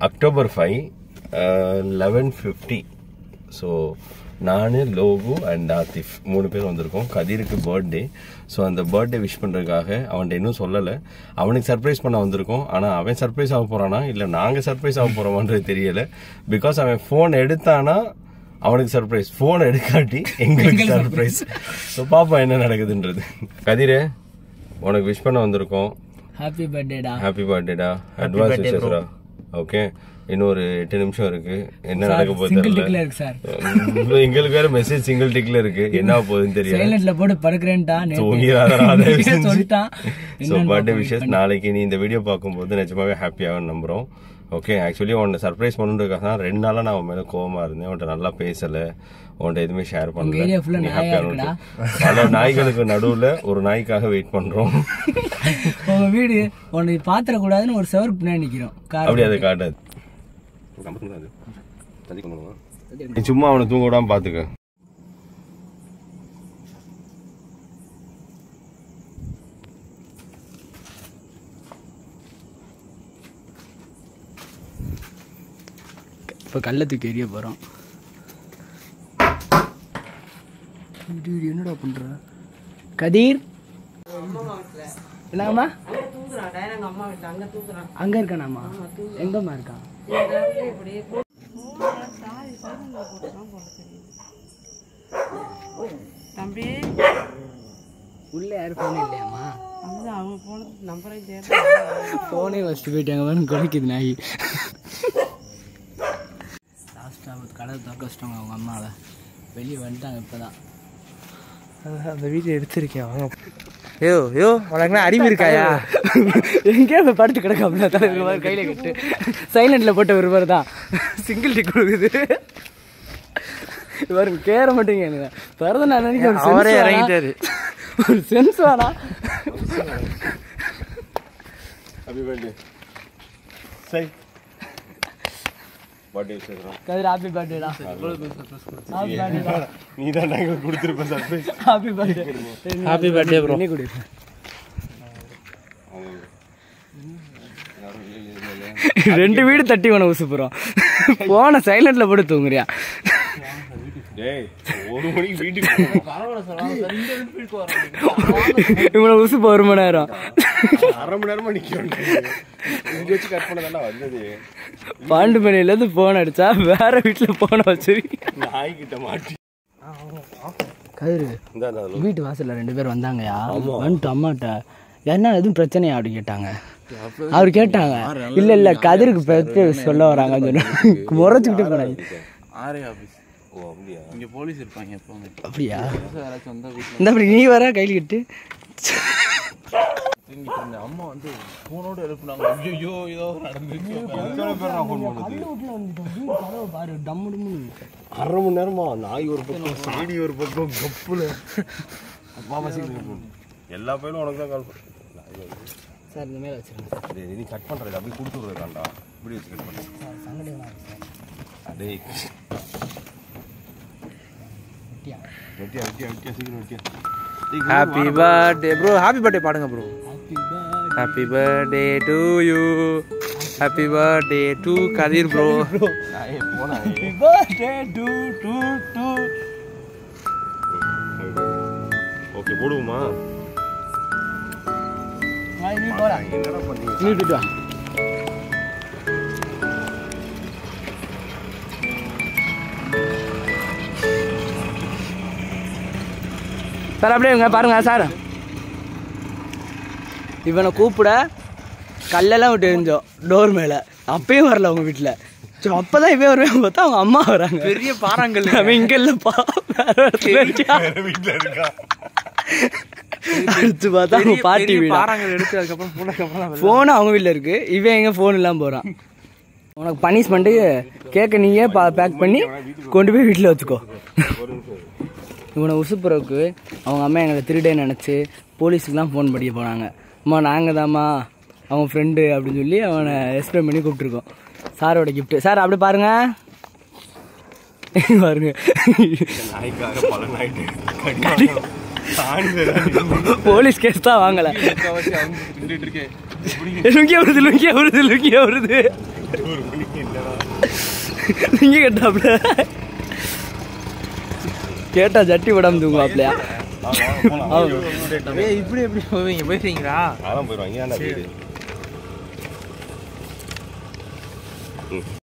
October five eleven fifty so நான் Logu and Athif மூணு பேர் வந்திருக்கோம் கதிருக்கு பர்த்டே ஸோ அந்த பர்த்டே விஷ் பண்ணுறதுக்காக அவன்கிட்ட இன்னும் சொல்லலை அவனுக்கு சர்ப்ரைஸ் பண்ண வந்திருக்கோம் ஆனால் அவன் சர்ப்ரைஸ் ஆக போகிறானா இல்லை நாங்கள் சர்ப்ரைஸ் ஆக போகிறோமான்றது தெரியல பிகாஸ் அவன் ஃபோன் எடுத்தானா அவனுக்கு சர்ப்ரைஸ் ஃபோன் எடுக்காட்டி எங்களுக்கு சர்ப்ரைஸ் ஸோ பாப்போம் என்ன நடக்குதுன்றது கதிரே உனக்கு விஷ் பண்ண வந்திருக்கோம் ஹாப்பி பர்த்டேடா ஹாப்பி பர்த்டேடா அட்வான்ஸ் விஷஸ்ரா ஓகே இன்னும் ஒரு எட்டு நிமிஷம் இருக்கு என்ன நடக்க போகுது சிங்கிள் டிக்ல தெரியல இருக்கு சார் உம், எங்களுக்கு வேற மெசேஜ் சிங்கிள் டிக்ல இருக்கு என்ன போகுதுன்னு தெரியல சைலண்ட்ல போட்டு படுக்கிறேன்டா தூங்கிடாதடா, தயவு செஞ்சு. சொல்லிட்டான் ஸோ பர்த்டே விஷஸ் நாளைக்கு நீ இந்த வீடியோ பார்க்கும்போது நிஜமாவே ஹாப்பியாக நம்புறோம் ஓகே ஆக்சுவலி உன்னை சர்ப்ரைஸ் பண்ணுறதுக்காக தான் ரெண்டு நாளாக நான் உன் மேலே கோவமா இருந்தேன் உன்கிட்ட நல்லா பேசல உன்கிட்ட எதுவுமே ஷேர் பண்ணல area full ஆ நீ நாயா ஹாப்பியாக இருக்குடா. பல நாய்களுக்கு நடுவுல ஒரு நாய்க்காக வெயிட் பண்றோம் உங்க வீடு உன்னை பாத்திர கூடாதுன்னு ஒரு சவர் பின்னாடி நிக்கிறோம் கார் அப்படி அதை காட்டாது நீ சும்மா அவனை தூங்க விடாம பாத்துக்க இப்ப கல்ல தூக்கி எறிய போறோம் இது இது என்னடா பண்ற கதிர் என்னங்கம்மா அங்க இருக்கானாமா எங்கம்மா இருக்கான் தம்பி உள்ள யாரும் போன் இல்லையாம்மா அதுதான் அவங்க போன நம்பரை போனே வச்சுட்டு போயிட்டாங்க வேணும் குறைக்குது நாய் லாஸ்ட்டாக கடை திறக்க வச்சிட்டாங்க அவங்க அம்மாவை வெளியே வந்துட்டாங்க இப்போதான் அந்த வீடியோ எடுத்திருக்கேன் வாங்க ஐயோ ஐயோ உனக்கு அறிவு இருக்காயா எங்கேயோ போய் படுத்து கிடக்காமல தலைவர் மாதிரி கையில கட்டு சைலண்ட்ல போட்ட ஒரு பேர் தான் சிங்கிள் டிக் கொடுக்குது இவருக்கு கேற மாட்டேங்க எனக்கு பிறந்த நான் நினைக்க ஒரு sense அவரே வேணா. இறங்கிட்டாரு. ஒரு சென்ஸ் வேணா ஹாப்பி பர்த்டே சை பர்த்டே விஷயம் கதிர் ஹாப்பி பர்த்டேடா ஹாப்பி பர்த்டேடா நீ தான் நாங்க கொடுத்துருப்ப surprise happy birthday happy birthday bro பண்ணி கொடு ரெண்டு வீடு தட்டி உன உசுப்புறோம் போன சைலண்ட்ல போட்டு தூங்குறியா டேய் ஒரு மணிக்கு வீட்டுக்கு இவனை உசுப்பு ஒரு மணி நேரம் அரை மணி நேரமா நிக்கிறோம் இங்க வச்சு கட் பண்ணதாண்டா வந்தது பாண்டு மணில இருந்து போன் அடிச்சா வேற வீட்டுல போன வச்சிருக்கீங்க நாய் கிட்ட மாட்டி கதிரு இந்தா இந்தா, இந்தா. வீட்டு வாசல்ல ரெண்டு பேர் வந்தாங்கயா வந்துட்டு அம்மாட்ட என்ன எதுவும் பிரச்சனையா அப்படி கேட்டாங்க அவர் கேட்டாங்க இல்ல இல்ல கதிருக்கு பிரச்சனை சொல்ல வராங்கன்னு சொன்னாங்க முறைச்சுக்கிட்டு போனாங்க ஆரே ஆஃபீஸ் ஓ அப்படியா இங்கே போலீஸ் இருப்பாங்க எப்பவுமே அப்படியா யாராச்சும் வந்தால் வீட்டில் இந்த அப்படி நீ வர கையில் கிட்டு தூங்கிட்டு இருந்த அம்மா வந்து ஃபோனோட எழுப்புனாங்க ஐயோ ஏதோ நடந்துச்சு எத்தனை பேர் நான் ஃபோன் பண்ணது பாரு டம்மு டம்மு அரை மணி நேரமா நாய் ஒரு பக்கம் சாடி ஒரு பக்கம் கப்புல அப்பா பசிக்கு எல்லா பையனும் உனக்கு தான் கால் பண்ண சார் இந்த மேல வச்சிருங்க டேய் நீ கட் பண்றது அப்படியே கொடுத்து விடுறதாண்டா இப்படி வச்சு கட் பண்ணு சார் சங்கடே சார் டேய் வெட்டியா வெட்டியா வெட்டியா வெட்டியா சீக்கிரம் வெட்டியா happy birthday bro happy birthday பாடுங்க bro happy happy birthday to you happy birthday to Kathir bro birthday to to to okay போடுவோமா நீ போடா என்னடா பண்ணீங்க நீ விட்டுட்டு வா சார் அப்படியே இவங்க பாருங்க சார் இவனை கூப்பிட கல்லெல்லாம் விட்டு எரிஞ்சோம் டோர் மேலே அப்பயும் வரல அவங்க வீட்டில் ஸோ அப்போ தான் இவன் வருவேன் பார்த்தா அவங்க அம்மா வராங்க பெரிய பாறாங்கல் அவன் இங்கே இல்லைப்பா வேற இடத்துல இருக்கான். வீட்டுல இருக்கா அடுத்து பார்த்தா அவங்க பாட்டி வீடு பாறாங்கல் எடுத்து அதுக்கப்புறம் போனதுக்கப்புறம் ஃபோன் அவங்க வீட்டில் இருக்கு இவன் எங்க ஃபோன் இல்லாமல் போகிறான் உனக்கு பனிஷ்மெண்ட்டு கேக்க நீயே பா பேக் பண்ணி கொண்டு போய் வீட்டில் வச்சுக்கோ இவனை உசுப்புறவுக்கு அவங்க அம்மா எங்களை திருடே நினச்சி போலீஸுக்குலாம் ஃபோன் பண்ணி போனாங்க அம்மா நாங்கள் தாம்மா அவன் ஃப்ரெண்டு அப்படின்னு சொல்லி அவனை எக்ஸ்பிளைன் பண்ணி கூப்பிட்ருக்கோம் சாரோட gift சார் அப்படி பாருங்க பாருங்க நாய்க்காக பல நாய்ட்டு சாணி வேற போலீஸ் கேஸ் தான் வாங்கலை முக்கால்வாசி அவங்க நின்றுட்டு இருக்கேன் லுங்கியா வருது லுங்கியா வருது லுங்கியா வருது நீங்க கேட்டாப்ல கேட்டா ஜட்டி விடாம தூங்குவாப்லையா ஏய் இப்படி எப்படி போவீங்க போயிருக்கீங்களா அதெல்லாம் போயிடுவாங்க ஏன்டா வீடு